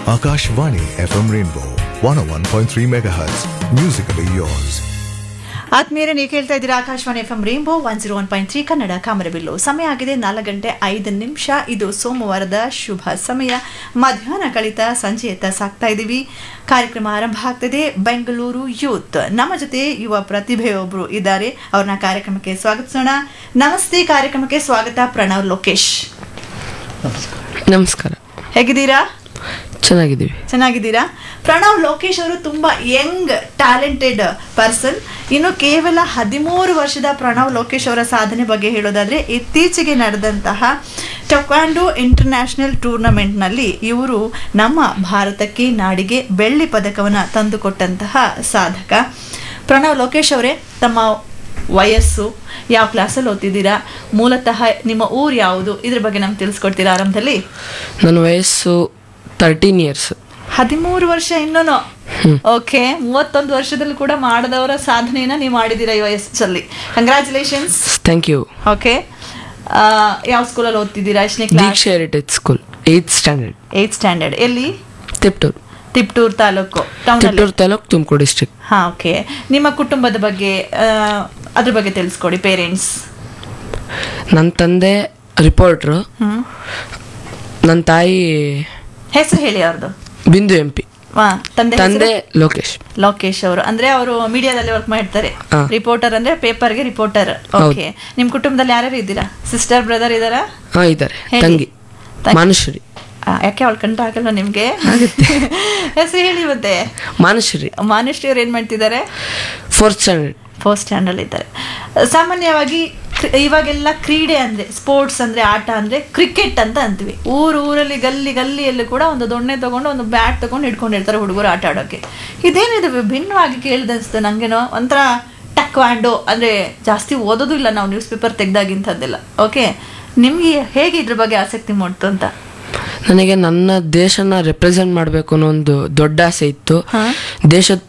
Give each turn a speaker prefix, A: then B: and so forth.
A: Akashvani FM Rainbow 101.3 MHz. Musically yours.
B: ಆತ್ಮೀಯರೇ ನೀವು ಕೇಳ್ತಾ ಇದ್ದೀರಾ Akashvani F M rainbow one zero one point three Kannada ಕಾಮರಬಿಲ್ಲು ಸಮಯ ಆಗಿದೆ ನಾಲ್ಕು ಗಂಟೆ ಐದು ನಿಮಿಷ ಇದು ಸೋಮವಾರದ ಶುಭ ಸಮಯ ಮಧ್ಯಾಹ್ನ ಕಳಿತ ಸಂಜೆಯತ್ತ ಸಾಕ್ತಾ ಇದ್ದೀವಿ ಕಾರ್ಯಕ್ರಮ ಆರಂಭ ಆಗ್ತದೆ ಬೆಂಗಳೂರು ಯೂತ್ ನಮ್ಮ ಜೊತೆ ಯುವ ಪ್ರತಿಭೆಯೊಬ್ಬರು ಇದ್ದಾರೆ ಅವ್ರನ್ನ ಕಾರ್ಯಕ್ರಮಕ್ಕೆ ಸ್ವಾಗತಿಸೋಣ ನಮಸ್ತೆ ಕಾರ್ಯಕ್ರಮಕ್ಕೆ ಸ್ವಾಗತ ಪ್ರಣವ್ ಲೋಕೇಶ್
C: ನಮಸ್ಕಾರ
B: ಹೇಗಿದ್ದೀರಾ
C: ಚೆನ್ನಾಗಿದ್ದೀವಿ
B: ಚೆನ್ನಾಗಿದ್ದೀರಾ ಪ್ರಣವ್ ಲೋಕೇಶ್ ಅವರು ತುಂಬ ಯಂಗ್ ಟ್ಯಾಲೆಂಟೆಡ್ ಪರ್ಸನ್ ಇನ್ನು ಕೇವಲ ಹದಿಮೂರು ವರ್ಷದ ಪ್ರಣವ್ ಲೋಕೇಶ್ ಅವರ ಸಾಧನೆ ಬಗ್ಗೆ ಹೇಳೋದಾದ್ರೆ ಇತ್ತೀಚೆಗೆ ನಡೆದಂತಹ ಟೊಕ್ವಾಂಡೋ ಇಂಟರ್ನ್ಯಾಷನಲ್ ಟೂರ್ನಮೆಂಟ್ನಲ್ಲಿ ಇವರು ನಮ್ಮ ಭಾರತಕ್ಕೆ ನಾಡಿಗೆ ಬೆಳ್ಳಿ ಪದಕವನ್ನು ತಂದುಕೊಟ್ಟಂತಹ ಸಾಧಕ ಪ್ರಣವ್ ಲೋಕೇಶ್ ಅವರೇ ತಮ್ಮ ವಯಸ್ಸು ಯಾವ ಕ್ಲಾಸಲ್ಲಿ ಓದ್ತಿದ್ದೀರಾ ಮೂಲತಃ ನಿಮ್ಮ ಊರು ಯಾವುದು ಇದ್ರ ಬಗ್ಗೆ ನಮ್ಗೆ ತಿಳಿಸ್ಕೊಡ್ತೀರಾ ಆರಂಭದಲ್ಲಿ
C: ನನ್ನ ವಯಸ್ಸು ತರ್ಟೀನ್ ಇಯರ್ಸ್
B: ಹದಿಮೂರು ವರ್ಷ ಇನ್ನೂ ಓಕೆ ಮೂವತ್ತೊಂದು ವರ್ಷದಲ್ಲಿ ಕೂಡ ಮಾಡದವರ ಸಾಧನೆಯನ್ನ ನೀವು ಮಾಡಿದ್ದೀರಾ ಈ ವಯಸ್ಸಲ್ಲಿ ಕಂಗ್ರ್ಯಾಚುಲೇಷನ್ಸ್
C: ಥ್ಯಾಂಕ್ ಯು
B: ಓಕೆ ಯಾವ ಸ್ಕೂಲಲ್ಲಿ ಓದ್ತಿದ್ದೀರಾ ಎಷ್ಟನೇ class
C: Deeksha heritage school eight standard
B: eight standard ಎಲ್ಲಿ
C: ತಿಪ್ಟೂರು
B: ತಿಪ್ಟೂರ್ ತಾಲೂಕು ಟೌನಲ್ಲಿ
C: ತಿಪ್ಟೂರು ತಾಲೂಕು ತುಮಕೂರು ಡಿಸ್ಟ್ರಿಕ್ಟ್
B: ಹಾ ಓಕೆ ನಿಮ್ಮ ಕುಟುಂಬದ ಬಗ್ಗೆ ಆ, ಅದ್ರ ಬಗ್ಗೆ ತಿಳಿಸ್ಕೊಡಿ ಪೇರೆಂಟ್ಸ್
C: ನನ್ನ ತಂದೆ ರಿಪೋರ್ಟ್ರು
B: ಹ್ಮ್
C: ನನ್ನ ತಾಯಿ
B: ಹೆಸರು ಹೇಳಿ ಅವ್ರದ್ದು
C: ಬಿಂದು ಎಂ ಪಿ
B: ಹಾ ತಂದೆ
C: ತಂದೆ ಲೋಕೇಶ್
B: ಲೋಕೇಶ್ ಅವರು ಅಂದ್ರೆ ಅವರು ಮೀಡಿಯಾದಲ್ಲಿ ವರ್ಕ್ ಮಾಡ್ತಾರೆ
C: ಹಾ.
B: ರಿಪೋರ್ಟರ್ ಅಂದ್ರೆ ಪೇಪರ್ಗೆ ರಿಪೋರ್ಟರ್ ಓಕೆ ನಿಮ್ ಕುಟುಂಬದಲ್ಲಿ ಯಾರ್ಯಾರು ಇದ್ದೀರಾ ಸಿಸ್ಟರ್ ಬ್ರದರ್ ಇದ್ದಾರಾ
C: ಹಾಂ ಇದ್ದಾರೆ
B: ಹೇಳಿ.
C: ತಂಗಿ
B: ತಂಗಿ.
C: ಮಾನುಶ್ರೀ
B: ಆ, ಯಾಕೆ ಅವಳು ಕಂಡು ಆಗಲ್ವಾ ನಿಮ್ಗೆ ಹೆಸರು ಹೇಳಿ ಮತ್ತೆ
C: ಮಾನುಶ್ರೀ
B: ಮಾನುಶ್ರೀ ಅವ್ರು ಏನ್ ಮಾಡ್ತಿದ್ದಾರೆ
C: ಫೋರ್ತ್ ಸ್ಟ್ಯಾಂಡರ್ಡ್
B: ಫಸ್ಟ್ ಸ್ಟ್ಯಾಂಡರ್ಡ್ ಇದ್ದಾರೆ ಸಾಮಾನ್ಯವಾಗಿ ಕ್ರಿ- ಇವಾಗೆಲ್ಲ ಕ್ರೀಡೆ ಅಂದ್ರೆ ಸ್ಪೋರ್ಟ್ಸ್ ಅಂದ್ರೆ ಆಟ ಅಂದ್ರೆ ಕ್ರಿಕೆಟ್ ಅಂತ ಅಂತೀವಿ ಊರು ಊರಲ್ಲಿ ಗಲ್ಲಿ ಗಲ್ಲಿಯಲ್ಲೂ ಕೂಡ ಒಂದು ದೊಣ್ಣೆ ತಗೊಂಡು ಒಂದು ಬ್ಯಾಟ್ ತಗೊಂಡು ಹಿಡ್ಕೊಂಡಿರ್ತಾರೆ ಹುಡುಗರು ಆಟ ಆಡೋಕೆ ಇದೇನಿದು ವಿಭಿನ್ನವಾಗಿ ಕೇಳಿದನ್ಸ್ತು ನಂಗೇನೋ ಒಂಥರ ಟಕ್ವಾಂಡೋ ಅಂದ್ರೆ ಜಾಸ್ತಿ ಓದೋದು ಇಲ್ಲ ನಾವು ನ್ಯೂಸ್ ಪೇಪರ್ ತೆಗ್ದಾಗಿಂಥದ್ದೆಲ್ಲ ಓಕೆ ನಿಮ್ಗೆ ಹೇಗೆ ಇದ್ರ ಬಗ್ಗೆ ಆಸಕ್ತಿ ಮೂಡ್ತು ಅಂತ
C: ನನಗೆ ನನ್ನ ದೇಶನ ರೆಪ್ರೆಸೆಂಟ್ ಮಾಡಬೇಕು ಅನ್ನೋ ಒಂದು ದೊಡ್ಡ ಆಸೆ ಇತ್ತು
B: ಹಾ.
C: ದೇಶದ